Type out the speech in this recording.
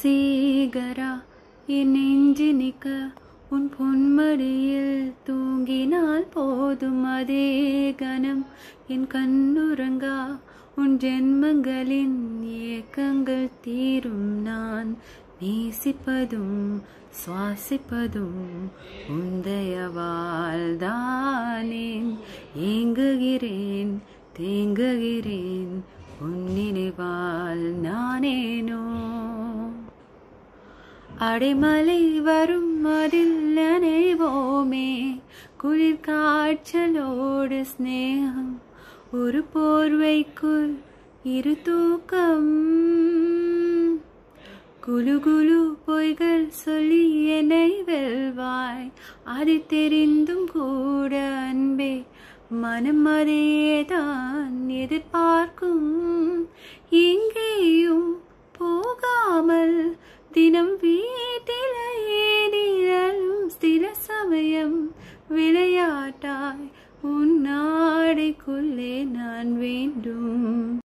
வசீகரா என் நெஞ்சு நிக்க உன் பொன்மடியில் தூங்கினால் போதும் அதே கணம் என் கண்ணுறங்கா உன் ஜென்மங்களின் ஏக்கங்கள் தீரும் நான் நேசிப்பதும் சுவாசிப்பதும் உந்தையவால் தானேன் ஏங்குகிறேன் தேங்குகிறேன் உன் நினைவால் நானேனோ அடைமலை வரும் அதில் நினைவோமே குளிர் காய்ச்சலோடு ஸ்நேகம் ஒரு போர்வைக்குள் இரு தூக்கம் குலு குலு பொய்கள் சொல்லி என்னை வெல்வாய் அது தெரிந்தும் கூட அன்பே மனம் அதேதான் எதிர்பார்க்கும் எங்கேயும் போகாமல் தினம் வீட்டிலேயே நிழலும் சில சமயம் விளையாட்டாய் உன் நாடைக்குள்ளே நான் வேண்டும்